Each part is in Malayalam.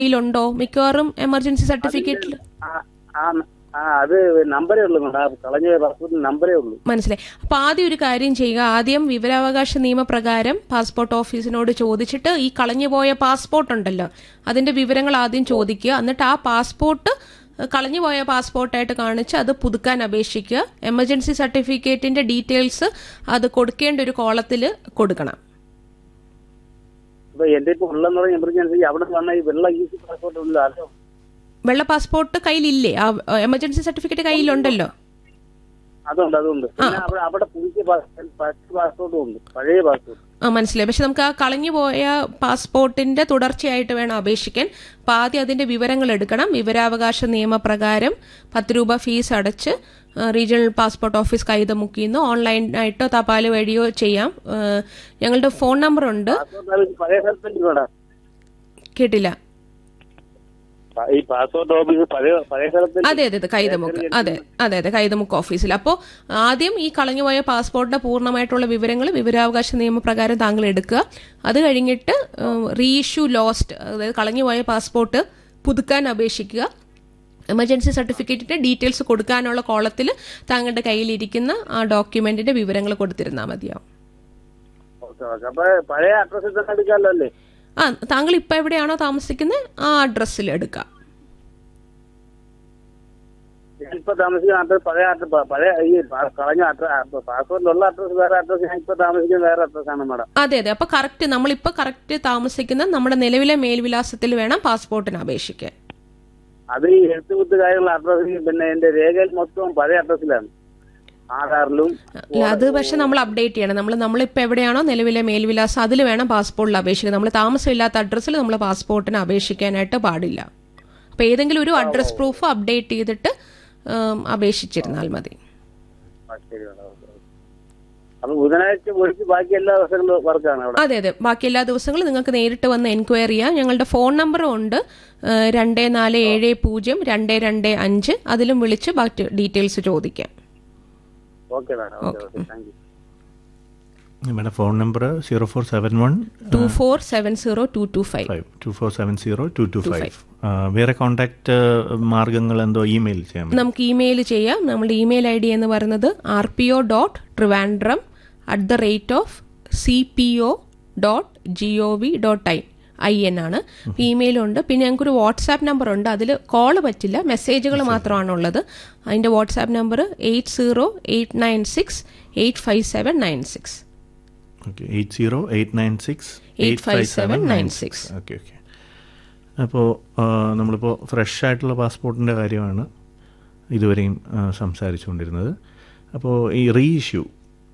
കയ്യിലുണ്ടോ മിക്കവാറും എമർജൻസി സർട്ടിഫിക്കറ്റിൽ ആ ആ ആ അത് നമ്പരേ ഉള്ളൂ മേഡം ആ കളഞ്ഞ പാസ്പോർട്ടിന് നമ്പരേ ഉള്ളൂ മനസ്സിലായി അപ്പൊ ആദ്യം ഒരു കാര്യം ചെയ്യുക ആദ്യം വിവരാവകാശ നിയമപ്രകാരം പാസ്പോർട്ട് ഓഫീസിനോട് ചോദിച്ചിട്ട് ഈ കളഞ്ഞുപോയ പാസ്പോർട്ട് ഉണ്ടല്ലോ അതിന്റെ വിവരങ്ങൾ ആദ്യം ചോദിക്കുക എന്നിട്ട് ആ പാസ്പോർട്ട് കളഞ്ഞുപോയ പാസ്പോർട്ടായിട്ട് കാണിച്ച് അത് പുതുക്കാൻ അപേക്ഷിക്കുക എമർജൻസി സർട്ടിഫിക്കറ്റിന്റെ ഡീറ്റെയിൽസ് അത് കൊടുക്കേണ്ട ഒരു കോളത്തിൽ കൊടുക്കണം അപ്പൊ എന്റെ ഇപ്പൊ ഉള്ളെന്ന് പറഞ്ഞ എമർജൻസി അവിടെ വന്ന ഈ വെള്ള ഈസി പാസ്പോർട്ട് ഉള്ള അതോ വെള്ള പാസ്പോർട്ട് കയ്യിലില്ലേ ആ എമർജൻസി സർട്ടിഫിക്കറ്റ് കയ്യിലുണ്ടല്ലോ അതുണ്ട് അതുണ്ട് പിന്നെ അവിടെ അവിടെ പുതിയ പാസ്പോർട്ടും ഉണ്ട് പഴയ പാസ്പോർട്ട് ആ മനസ്സിലായി പക്ഷെ നമുക്ക് ആ കളഞ്ഞു പോയ പാസ്പോർട്ടിന്റെ തുടർച്ചയായിട്ട് വേണം അപേക്ഷിക്കാൻ അപ്പൊ ആദ്യം അതിന്റെ വിവരങ്ങൾ എടുക്കണം വിവരാവകാശ നിയമപ്രകാരം പത്ത് രൂപ ഫീസ് അടച്ച് ആ, റീജിയണൽ പാസ്പോർട്ട് ഓഫീസ് കൈതമുക്കിന്ന് ഓൺലൈനായിട്ടോ തപാൽ വഴിയോ ചെയ്യാം ആ, ഞങ്ങളുടെ ഫോൺ നമ്പർ ഉണ്ട് പാസ്പോർട്ട് പഴയ സ്ഥലത്തല്ലേ മേഡം കേട്ടില്ല ഈ പാസ്പോർട്ട് ഓഫീസ് പഴയ പഴയ സ്ഥലത്ത് അതെ അതെ അതെ കൈതമുക്ക് അതെ അതെ അതെ കൈതമുക്ക് ഓഫീസിൽ അപ്പോൾ ആദ്യം ഈ കളഞ്ഞുപോയ പാസ്പോർട്ടിന്റെ പൂർണ്ണമായിട്ടുള്ള വിവരങ്ങൾ വിവരാവകാശ നിയമപ്രകാരം താങ്കൾ എടുക്കുക അത് കഴിഞ്ഞിട്ട് റീഇഷ്യൂ ലോസ്റ്റ് അതായത് കളഞ്ഞുപോയ പാസ്പോർട്ട് പുതുക്കാൻ അപേക്ഷിക്കുക എമർജൻസി സർട്ടിഫിക്കറ്റിന്റെ ഡീറ്റെയിൽസ് കൊടുക്കാനുള്ള കോളത്തിൽ താങ്കളുടെ കയ്യിലിരിക്കുന്ന ആ ഡോക്യുമെന്റിന്റെ വിവരങ്ങൾ കൊടുത്തിരുന്നാൽ മതിയാവും ഓക്കെ ഓക്കെ അപ്പൊ പഴയ അഡ്രസ്സിൽ തന്നെ എടുക്കാമല്ലോ അല്ലേ ആ താങ്കൾ ഇപ്പൊ എവിടെയാണോ താമസിക്കുന്നത് ആ അഡ്രസ്സിൽ എടുക്കാം ഞാനിപ്പോ താമസിക്കുന്ന അഡ്രസ് പഴയ അഡ്രസ് പഴയ ഈ പ- കളഞ്ഞ അഡ്രസ് പാസ്പോർട്ടിലുള്ള അഡ്രസ് വേറെ അഡ്രസ് ഞാൻ ഇപ്പൊ താമസിക്കുന്ന വേറെ അഡ്രസ്സാണ് മേഡം അതെ അതെ അപ്പൊ കറക്റ്റ് നമ്മളിപ്പോ കറക്റ്റ് താമസിക്കുന്ന നമ്മുടെ നിലവിലെ മേൽവിലാസത്തിൽ വേണം പാസ്പോർട്ടിന് അപേക്ഷിക്കാൻ അത് ഈ എഴുത്തുകുത്ത് കാര്യമുള്ള അഡ്രസ് പിന്നെ എന്റെ രേഖയിൽ മൊത്തം പഴയ അഡ്രസ്സിലാണ് ആധാറിലും അല്ല അത് പക്ഷെ നമ്മൾ അപ്ഡേറ്റ് ചെയ്യണം നമ്മൾ നമ്മളിപ്പോ എവിടെയാണോ നിലവിലെ മേൽവിലാസം അതിൽ വേണം പാസ്പോർട്ടിൽ അപേക്ഷിക്കാൻ നമ്മൾ താമസമില്ലാത്ത അഡ്രസ്സിൽ നമ്മൾ പാസ്പോർട്ടിന് അപേക്ഷിക്കാനായിട്ട് പാടില്ല അപ്പൊ ഏതെങ്കിലും ഒരു അഡ്രസ് പ്രൂഫ് അപ്ഡേറ്റ് ചെയ്തിട്ട് ഉം, അപേക്ഷിച്ചിരുന്നാൽ മതി ആ, ശരി മേഡം ഓക്കെ, ഓക്കെ. അപ്പൊ ബുധനാഴ്ച ഒഴിച്ച് ബാക്കി എല്ലാ ദിവസങ്ങളും വർക്കാണ് അവിടെ അതെ അതെ ബാക്കി എല്ലാ ദിവസങ്ങളും നിങ്ങൾക്ക് നേരിട്ട് വന്ന് എൻക്വയറി ചെയ്യാം ഞങ്ങളുടെ ഫോൺ നമ്പറും ഉണ്ട് ഏഹ്, രണ്ട് നാല് ഏഴ് പൂജ്യം രണ്ട് രണ്ട് അഞ്ച് അതിലും വിളിച്ച് ബാക്കി ഡീറ്റെയിൽസ് ചോദിക്കാം okay madam okay okay thank you madam phone number zero four seven one two four seven zero two two five five two four seven zero two two five വേറെ കോൺടാക്ട് മാർഗങ്ങൾ എന്തോ ഇമെയിൽ ചെയ്യാൻ പറ്റും നമുക്ക് ഇമെയിൽ ചെയ്യാം നമ്മുടെ ഇമെയിൽ ഐ ഡി എന്ന് പറയുന്നത് R P O dot Trivandrum at the rate of C P O dot G O V dot I I N ആണ് ഇമെയിലുണ്ട് പിന്നെ ഞങ്ങൾക്കൊരു വാട്സാപ്പ് നമ്പർ ഉണ്ട് അതിൽ കോൾ പറ്റില്ല മെസ്സേജുകൾ മാത്രമാണ് ഉള്ളത് അതിൻ്റെ WhatsApp number eight zero eight nine six eight five seven nine six okay eight zero eight nine six 85796. Okay okay അപ്പോൾ നമ്മളിപ്പോൾ ഫ്രഷ് ആയിട്ടുള്ള പാസ്പോർട്ടിൻ്റെ കാര്യമാണ് ഇതുവരെയും ആ, സംസാരിച്ചുകൊണ്ടിരുന്നത് അപ്പോൾ ഈ റീഇഷ്യൂ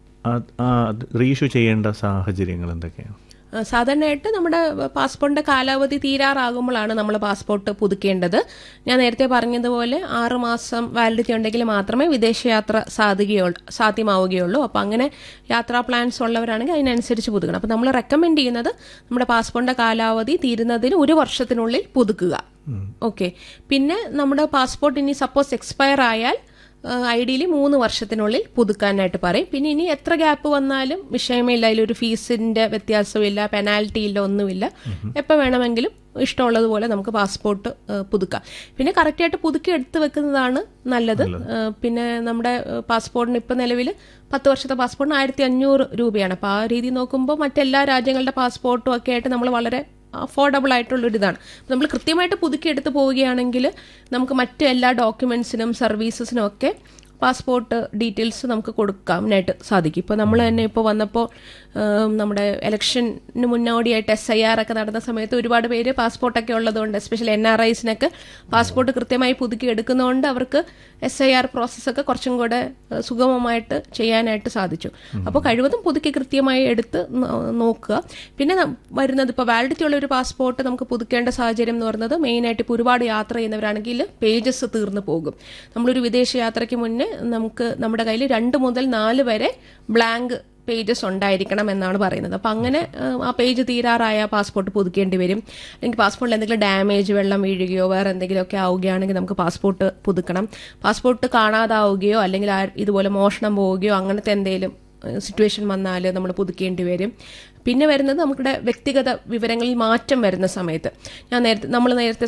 റീഇഷ്യൂ ചെയ്യേണ്ട സാഹചര്യങ്ങൾ എന്തൊക്കെയാണ് ആ, സാധാരണയായിട്ട് നമ്മുടെ പാസ്പോർട്ടിന്റെ കാലാവധി തീരാറാകുമ്പോഴാണ് നമ്മൾ പാസ്പോർട്ട് പുതുക്കേണ്ടത് ഞാൻ നേരത്തെ പറഞ്ഞതുപോലെ ആറ് മാസം വാലിഡിറ്റി ഉണ്ടെങ്കിൽ മാത്രമേ വിദേശയാത്ര സാധിക്കുകയുള്ളൂ സാധ്യമാവുകയുള്ളൂ അപ്പോൾ അങ്ങനെ യാത്രാ പ്ലാൻസ് ഉള്ളവരാണെങ്കിൽ അതിനനുസരിച്ച് പുതുക്കണം അപ്പോൾ നമ്മൾ റെക്കമെൻഡ് ചെയ്യുന്നത് നമ്മുടെ പാസ്പോർട്ടിന്റെ കാലാവധി തീരുന്നതിന് ഒരു വർഷത്തിനുള്ളിൽ പുതുക്കുക ഓക്കെ പിന്നെ നമ്മുടെ പാസ്പോർട്ട് ഇനി സപ്പോസ് എക്സ്പയർ ആയാൽ ഐഡിയലി മൂന്ന് വർഷത്തിനുള്ളിൽ പുതുക്കാനായിട്ട് പറയും പിന്നെ ഇനി എത്ര ഗ്യാപ്പ് വന്നാലും വിഷയമേ ഇല്ല അതിലൊരു ഫീസിന്റെ വ്യത്യാസമില്ല പെനാൽറ്റി ഇല്ല ഒന്നുമില്ല എപ്പോൾ വേണമെങ്കിലും ഇഷ്ടമുള്ളതുപോലെ നമുക്ക് പാസ്പോർട്ട് ഏഹ്, പുതുക്കാം പിന്നെ കറക്റ്റായിട്ട് പുതുക്കി എടുത്തു വെക്കുന്നതാണ് നല്ലത് ഏഹ്, പിന്നെ നമ്മുടെ ഏഹ്, പാസ്പോർട്ടിന് ഇപ്പം നിലവിൽ പത്ത് വർഷത്തെ പാസ്പോർട്ടിന് ആയിരത്തി അഞ്ഞൂറ് രൂപയാണ് അപ്പോൾ ആ രീതി നോക്കുമ്പോൾ മറ്റെല്ലാ രാജ്യങ്ങളുടെ പാസ്പോർട്ടും ഒക്കെ ആയിട്ട് നമ്മൾ വളരെ അഫോർഡബിൾ ആയിട്ടുള്ളൊരു ഇതാണ് നമ്മൾ കൃത്യമായിട്ട് പുതുക്കി എടുത്ത് പോവുകയാണെങ്കിൽ നമുക്ക് മറ്റ് എല്ലാ ഡോക്യുമെന്റ്സിനും സർവീസസിനും ഒക്കെ പാസ്പോർട്ട് ഡീറ്റെയിൽസ് നമുക്ക് കൊടുക്കാനായിട്ട് സാധിക്കും ഇപ്പോൾ നമ്മൾ തന്നെ ഇപ്പോൾ വന്നപ്പോൾ ഉം, നമ്മുടെ ഇലക്ഷന് മുന്നോടിയായിട്ട് എസ് ഐ ആർ ഒക്കെ നടന്ന സമയത്ത് ഒരുപാട് പേര് പാസ്പോർട്ടൊക്കെ ഉള്ളതുകൊണ്ട് എസ്പെഷ്യലി എൻ ആർ ഐസിനൊക്കെ പാസ്പോർട്ട് കൃത്യമായി പുതുക്കി എടുക്കുന്നതുകൊണ്ട് അവർക്ക് എസ് ഐ ആർ പ്രോസസ്സൊക്കെ കുറച്ചും കൂടെ ഏഹ്, സുഗമമായിട്ട് ചെയ്യാനായിട്ട് സാധിച്ചു അപ്പോൾ കഴിവതും പുതുക്കി കൃത്യമായി എടുത്ത് നോ- നോക്കുക പിന്നെ ന- വരുന്നത് ഇപ്പോൾ വാലിഡിറ്റി ഉള്ള ഒരു പാസ്പോർട്ട് നമുക്ക് പുതുക്കേണ്ട സാഹചര്യം എന്ന് പറയുന്നത് മെയിനായിട്ട് ഇപ്പോൾ ഒരുപാട് യാത്ര ചെയ്യുന്നവരാണെങ്കിൽ പേജസ് തീർന്നു പോകും നമ്മളൊരു വിദേശ യാത്രയ്ക്ക് മുന്നേ നമുക്ക് നമ്മുടെ കയ്യിൽ രണ്ട് മുതൽ നാല് വരെ ബ്ലാങ്ക് പേജസ് ഉണ്ടായിരിക്കണം എന്നാണ് പറയുന്നത് അപ്പം അങ്ങനെ ഏഹ്, ആ പേജ് തീരാറായ പാസ്പോർട്ട് പുതുക്കേണ്ടി വരും അല്ലെങ്കിൽ പാസ്പോർട്ടിൽ എന്തെങ്കിലും ഡാമേജ് വെള്ളം വീഴുകയോ വേറെ എന്തെങ്കിലുമൊക്കെ ആവുകയാണെങ്കിൽ നമുക്ക് പാസ്പോർട്ട് പുതുക്കണം പാസ്പോർട്ട് കാണാതാവുകയോ അല്ലെങ്കിൽ ആ- ഇതുപോലെ മോഷണം പോവുകയോ അങ്ങനത്തെ എന്തെങ്കിലും സിറ്റുവേഷൻ വന്നാൽ നമ്മൾ പുതുക്കേണ്ടി വരും പിന്നെ വരുന്നത് നമ്മുടെ വ്യക്തിഗത വിവരങ്ങളിൽ മാറ്റം വരുന്ന സമയത്ത് ഞാൻ നേരത്തെ നമ്മൾ നേരത്തെ